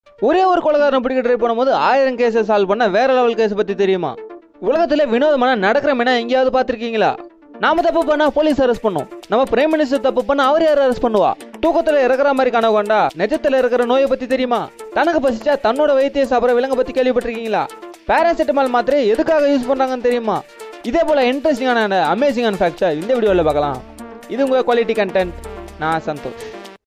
ஒரே ஒரு கொலைகாரனை பிடிக்க ட்ரை பண்ணும்போது ஆயிரம் கேஸை சால்வ் பண்ண வேற லெவல் கேஸ் பத்தி தெரியுமா உலகத்துல வினோதமான நடக்கிற மீனா எங்கேயாவது பார்த்திருக்கீங்களா நாம தப்பு பண்ணா போலீஸ் அரெஸ்ட் பண்ணும் நம்ம பிரைம் மினிஸ்டர் தப்பு பண்ணா அவர் யார் அரெஸ்ட் பண்ணுவா தூக்கத்துல இருக்கிற மாதிரி கனவு கண்டா நிஜத்துல இருக்கிற நோயை பத்தி தெரியுமா தனக்கு பசிச்சா தன்னோட வைத்திய சாப்பிட்ற விலங்கை பத்தி கேள்விப்பட்டிருக்கீங்களா பேராசிட்டமால் மாத்திரை எதுக்காக யூஸ் பண்றாங்கன்னு தெரியுமா இதே போல இன்ட்ரெஸ்டிங்கான அமேசிங்கான ஃபேக்ட்ஸை இந்த வீடியோவில் பார்க்கலாம் இது உங்க குவாலிட்டி கண்டென்ட் நான் சந்தோஷ்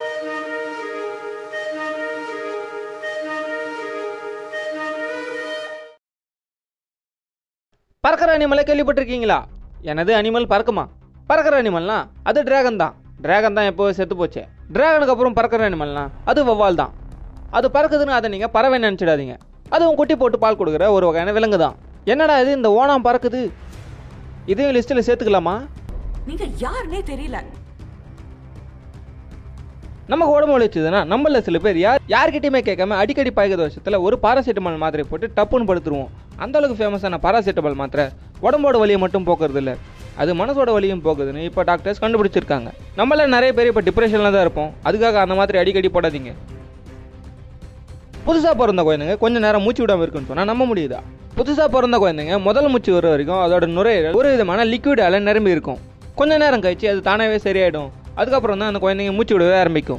பறக்கிற அனிமலை கேள்விப்பட்டிருக்கீங்களா எனது அனிமல் பறக்குமா பறக்கிற அனிமல்னா அது டிராகன் தான் டிராகன் தான் எப்போ செத்து போச்சு டிராகனுக்கு அப்புறம் பறக்கிற அனிமல்னா அது வவ்வால் தான் அது பறக்குதுன்னு அதை நீங்கள் பறவை நினச்சிடாதீங்க அதுவும் குட்டி போட்டு பால் கொடுக்குற ஒரு வகையான விலங்கு தான் என்னடா இது இந்த ஓணம் பறக்குது இதையும் லிஸ்ட்டில் சேர்த்துக்கலாமா நீங்க யாருன்னே தெரியல நமக்கு உடம்பு வலிச்சுதுன்னா நம்மள சில பேர் யார் யார்கிட்டயுமே கேட்காம அடிக்கடி பாய்கிற வருஷத்தில் ஒரு பாராசிட்டமால் மாத்திரை போட்டு டப்புன்னு படுத்துருவோம் அந்த அளவுக்கு ஃபேமஸான பாராசிட்டமால் மாத்திரை உடம்போட வலியை மட்டும் போக்குறது இல்லை அது மனசோட வலியும் போகுதுன்னு இப்போ டாக்டர்ஸ் கண்டுபிடிச்சிருக்காங்க நம்மள நிறைய பேர் இப்போ டிப்ரெஷனில் தான் இருப்போம் அதுக்காக அந்த மாதிரி அடிக்கடி போடாதீங்க புதுசாக பிறந்த குழந்தைங்க கொஞ்ச நேரம் மூச்சு விடாமல் இருக்குன்னு சொன்னால் நம்ப முடியுதா புதுசாக பிறந்த குழந்தைங்க முதல் மூச்சு வர வரைக்கும் அதோட நுரையீரல் ஒரு விதமான லிக்விடால நிரம்பி இருக்கும் கொஞ்ச நேரம் கழிச்சு அது தானாகவே சரியாயிடும் அதுக்கப்புறம் தான் அந்த குழந்தைங்க மூச்சு விடவே ஆரம்பிக்கும்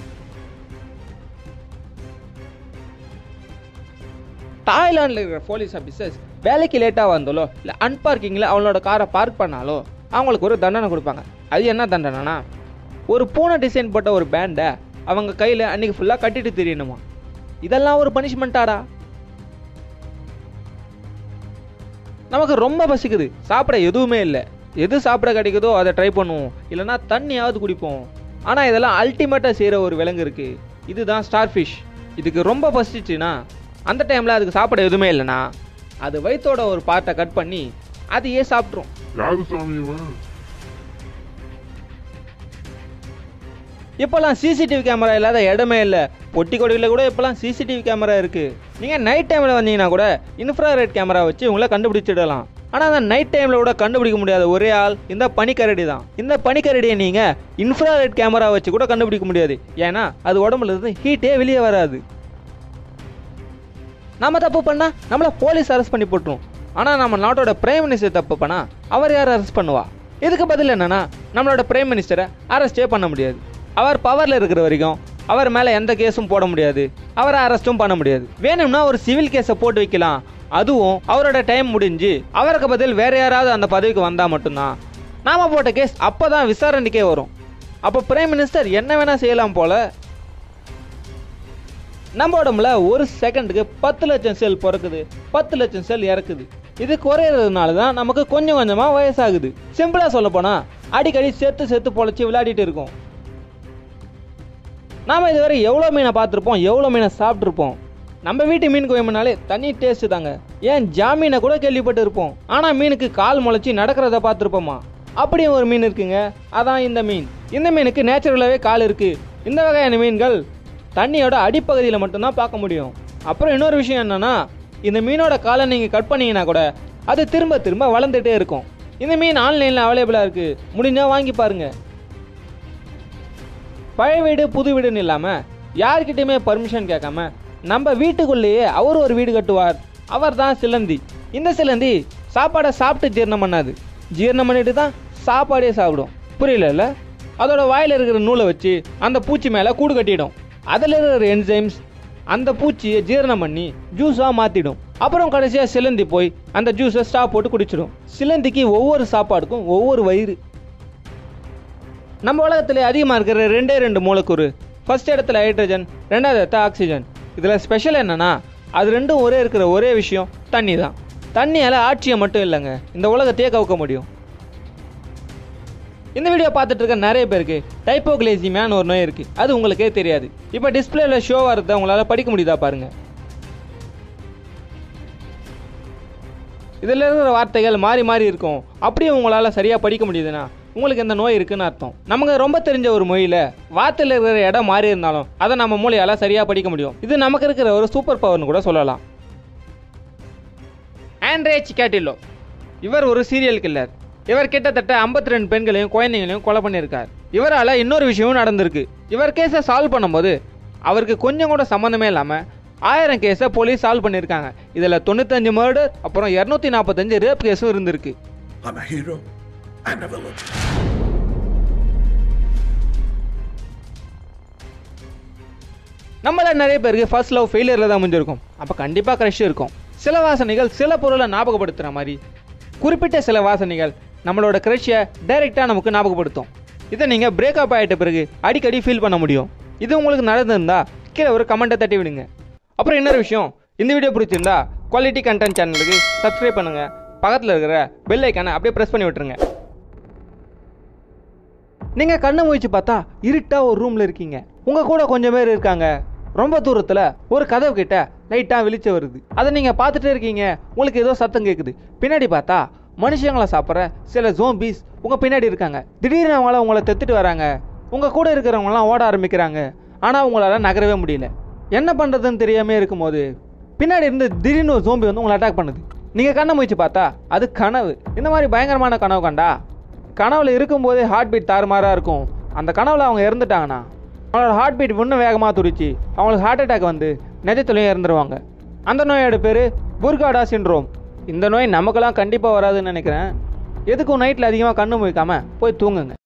தாய்லாண்டில் இருக்கிற போலீஸ் ஆஃபீஸர்ஸ் வேலைக்கு லேட்டாக வந்தாலோ இல்லை அன்பார்க்கிங்கில் அவங்களோட காரை பார்க் பண்ணாலோ அவங்களுக்கு ஒரு தண்டனை கொடுப்பாங்க அது என்ன தண்டனைனா ஒரு பூனை டிசைன் போட்ட ஒரு பேண்டை அவங்க கையில் அன்னைக்கு ஃபுல்லாக கட்டிட்டு தெரியணுமா இதெல்லாம் ஒரு பனிஷ்மெண்ட்டாடா நமக்கு ரொம்ப பசிக்குது சாப்பிட எதுவுமே இல்லை எது சாப்பிட கிடைக்குதோ அதை ட்ரை பண்ணுவோம் இல்லைன்னா தண்ணியாவது குடிப்போம் ஆனால் இதெல்லாம் அல்டிமேட்டாக செய்கிற ஒரு விலங்கு இருக்குது இதுதான் ஸ்டார் ஃபிஷ் இதுக்கு ரொம்ப பசிச்சுன்னா அந்த டைமில் அதுக்கு சாப்பிட எதுவுமே இல்லைன்னா அது வயித்தோட ஒரு பார்ட்டை கட் பண்ணி அதையே சாப்பிட்ரும் யாரு சாமி இவன் இப்போல்லாம் சிசிடிவி கேமரா இல்லாத இடமே இல்லை பொட்டி கொடியில் கூட இப்போல்லாம் சிசிடிவி கேமரா இருக்குது நீங்கள் நைட் டைமில் வந்தீங்கன்னா கூட இன்ஃப்ராரெட் கேமரா வச்சு உங்களை கண்டுபிடிச்சிடலாம் ஆனால் அந்த நைட் டைமில் கூட கண்டுபிடிக்க முடியாத ஒரே ஆள் இந்த பனிக்கரடி தான் இந்த பனிக்கரடியை நீங்கள் இன்ஃப்ராரெட் கேமரா வச்சு கூட கண்டுபிடிக்க முடியாது ஏன்னா அது உடம்புல இருந்து ஹீட்டே வெளியே வராது நம்ம தப்பு பண்ணா நம்மள போலீஸ் அரெஸ்ட் பண்ணி போட்டுரும் ஆனால் நம்ம நாட்டோட பிரைம் மினிஸ்டர் தப்பு பண்ணா அவர் யார் அரெஸ்ட் பண்ணுவா இதுக்கு பதில் என்னன்னா நம்மளோட பிரைம் மினிஸ்டரை அரெஸ்டே பண்ண முடியாது அவர் பவரில் இருக்கிற வரைக்கும் அவர் மேலே எந்த கேஸும் போட முடியாது அவரை அரெஸ்ட்டும் பண்ண முடியாது வேணும்னா ஒரு சிவில் கேஸை போட்டு வைக்கலாம் அதுவும் அவரோட டைம் முடிஞ்சு அவருக்கு பதில் வேற யாராவது அந்த பதவிக்கு வந்தால் மட்டும்தான் நாம போட்ட கேஸ் அப்போ தான் விசாரணைக்கே வரும் அப்போ பிரைம் மினிஸ்டர் என்ன வேணால் செய்யலாம் போல நம்ம உடம்புல ஒரு செகண்டுக்கு பத்து லட்சம் செல் பிறக்குது பத்து லட்சம் செல் இறக்குது இது குறையிறதுனால தான் நமக்கு கொஞ்சம் கொஞ்சமாக வயசாகுது சிம்பிளாக சொல்ல போனால் அடிக்கடி செத்து செத்து பொழைச்சி விளையாடிட்டு இருக்கோம் நாம் இதுவரை எவ்வளோ மீனை பார்த்துருப்போம் எவ்வளோ மீனை சாப்பிட்ருப்போம் நம்ம வீட்டு மீன் குழம்புனாலே தண்ணி டேஸ்ட்டு தாங்க ஏன் ஜாமீனை கூட கேள்விப்பட்டு இருப்போம் ஆனால் மீனுக்கு கால் முளைச்சி நடக்கிறத பார்த்துருப்போமா அப்படியும் ஒரு மீன் இருக்குங்க அதான் இந்த மீன் இந்த மீனுக்கு நேச்சுரலாகவே கால் இருக்குது இந்த வகையான மீன்கள் தண்ணியோட அடிப்பகுதியில் மட்டும்தான் பார்க்க முடியும் அப்புறம் இன்னொரு விஷயம் என்னன்னா இந்த மீனோட காலை நீங்கள் கட் பண்ணீங்கன்னா கூட அது திரும்ப திரும்ப வளர்ந்துட்டே இருக்கும் இந்த மீன் ஆன்லைனில் அவைலபிளாக இருக்குது முடிஞ்சால் வாங்கி பாருங்க பழைய வீடு புது வீடுன்னு இல்லாமல் யார்கிட்டயுமே பர்மிஷன் கேட்காம நம்ம வீட்டுக்குள்ளேயே அவர் ஒரு வீடு கட்டுவார் அவர் தான் சிலந்தி இந்த சிலந்தி சாப்பாடை சாப்பிட்டு ஜீரணம் பண்ணாது ஜீரணம் பண்ணிட்டு தான் சாப்பாடே சாப்பிடும் புரியல அதோட வாயில் இருக்கிற நூலை வச்சு அந்த பூச்சி மேலே கூடு கட்டிடும் அதில் இருக்கிற என்சைம்ஸ் அந்த பூச்சியை ஜீரணம் பண்ணி ஜூஸாக மாற்றிடும் அப்புறம் கடைசியாக சிலந்தி போய் அந்த ஜூஸை ஸ்டாப் போட்டு குடிச்சிடும் சிலந்திக்கு ஒவ்வொரு சாப்பாடுக்கும் ஒவ்வொரு வயிறு நம்ம உலகத்தில் அதிகமாக இருக்கிற ரெண்டே ரெண்டு மூலக்கூறு ஃபர்ஸ்ட் இடத்துல ஹைட்ரஜன் ரெண்டாவது இடத்துல ஆக்சிஜன் இதில் ஸ்பெஷல் என்னன்னா அது ரெண்டும் ஒரே இருக்கிற ஒரே விஷயம் தண்ணி தான் தண்ணியால் ஆட்சியை மட்டும் இல்லைங்க இந்த உலகத்தையே கவுக்க முடியும் இந்த வீடியோ பார்த்துட்டு இருக்க நிறைய பேருக்கு டைப்போகிளேசிமியான்னு ஒரு நோய் இருக்குது அது உங்களுக்கே தெரியாது இப்போ டிஸ்பிளேல ஷோ வரதை உங்களால் படிக்க முடியுதா பாருங்க இதில் இருக்கிற வார்த்தைகள் மாறி மாறி இருக்கும் அப்படியே உங்களால் சரியாக படிக்க முடியுதுன்னா உங்களுக்கு இந்த நோய் இருக்குன்னு அர்த்தம் நமக்கு ரொம்ப தெரிஞ்ச ஒரு மொழியில் வார்த்தையில் இருக்கிற இடம் மாறி இருந்தாலும் அதை நம்ம மூளையால் சரியாக படிக்க முடியும் இது நமக்கு இருக்கிற ஒரு சூப்பர் பவர்னு கூட சொல்லலாம் ஆண்ட்ரே சிக்காட்டில்லோ இவர் ஒரு சீரியல் கில்லர் இவர் கிட்டத்தட்ட 52 ரெண்டு பெண்களையும் குழந்தைங்களையும் கொலை பண்ணியிருக்கார் இவரால் இன்னொரு விஷயமும் நடந்திருக்கு இவர் கேஸை சால்வ் பண்ணும்போது அவருக்கு கொஞ்சம் கூட சம்மந்தமே இல்லாமல் ஆயிரம் கேஸை போலீஸ் சால்வ் பண்ணியிருக்காங்க இதில் தொண்ணூத்தஞ்சு மர்டர் அப்புறம் இரநூத்தி நாற்பத்தஞ்சு ரேப் கேஸும் இருந்திருக்கு I'm a hero and a villain. நம்மள நிறைய பேருக்கு ஃபர்ஸ்ட் லவ் ஃபெயிலியரில் தான் முடிஞ்சிருக்கும் அப்போ கண்டிப்பாக க்ரஷ் இருக்கும் சில வாசனைகள் சில பொருளை ஞாபகப்படுத்துகிற மாதிரி குறிப்பிட்ட சில வாசனைகள் நம்மளோட க்ரஷை டைரெக்டாக நமக்கு ஞாபகப்படுத்தும் இதை நீங்கள் பிரேக்கப் ஆகிட்ட பிறகு அடிக்கடி ஃபீல் பண்ண முடியும் இது உங்களுக்கு நடந்திருந்தா கீழே ஒரு கமெண்ட்டை தட்டி விடுங்க அப்புறம் இன்னொரு விஷயம் இந்த வீடியோ பிடிச்சிருந்தா குவாலிட்டி கண்டென்ட் சேனலுக்கு சப்ஸ்கிரைப் பண்ணுங்கள் பக்கத்தில் இருக்கிற பெல் ஐக்கானை அப்படியே ப்ரெஸ் பண்ணி விட்டுருங்க நீங்கள் கண்ணை முழிச்சு பார்த்தா இருட்டா ஒரு ரூமில் இருக்கீங்க உங்கள் கூட கொஞ்சம் பேர் இருக்காங்க ரொம்ப தூரத்தில் ஒரு கதவு கிட்ட லைட்டாக வெளிச்சம் வருது அதை நீங்கள் பார்த்துட்டே இருக்கீங்க உங்களுக்கு ஏதோ சத்தம் கேட்குது பின்னாடி பார்த்தா மனுஷங்களை சாப்பிட்ற சில ஜோம்பிஸ் உங்கள் பின்னாடி இருக்காங்க திடீர்னு அவங்கள உங்களை தெத்துட்டு வராங்க உங்கள் கூட இருக்கிறவங்களாம் ஓட ஆரம்பிக்கிறாங்க ஆனால் உங்களால் நகரவே முடியல என்ன பண்ணுறதுன்னு தெரியாமல் இருக்கும்போது பின்னாடி இருந்து திடீர்னு ஒரு ஜோம்பி வந்து உங்களை அட்டாக் பண்ணுது நீங்கள் கண்ணை முழிச்சு பார்த்தா அது கனவு இந்த மாதிரி பயங்கரமான கனவு கண்டா கனவுல இருக்கும்போதே ஹார்ட் பீட் தாறுமாறாக இருக்கும் அந்த கனவுல அவங்க இறந்துட்டாங்கன்னா அவங்களோட ஹார்ட் பீட் இன்னும் வேகமாக துடிச்சு அவங்களுக்கு ஹார்ட் அட்டாக் வந்து நிஜத்துலையும் இறந்துருவாங்க அந்த நோயோட பேர் புர்காடா சின்ரோம் இந்த நோய் நமக்கெல்லாம் கண்டிப்பாக வராதுன்னு நினைக்கிறேன் எதுக்கும் நைட்டில் அதிகமாக கண்ணு முழிக்காம போய் தூங்குங்க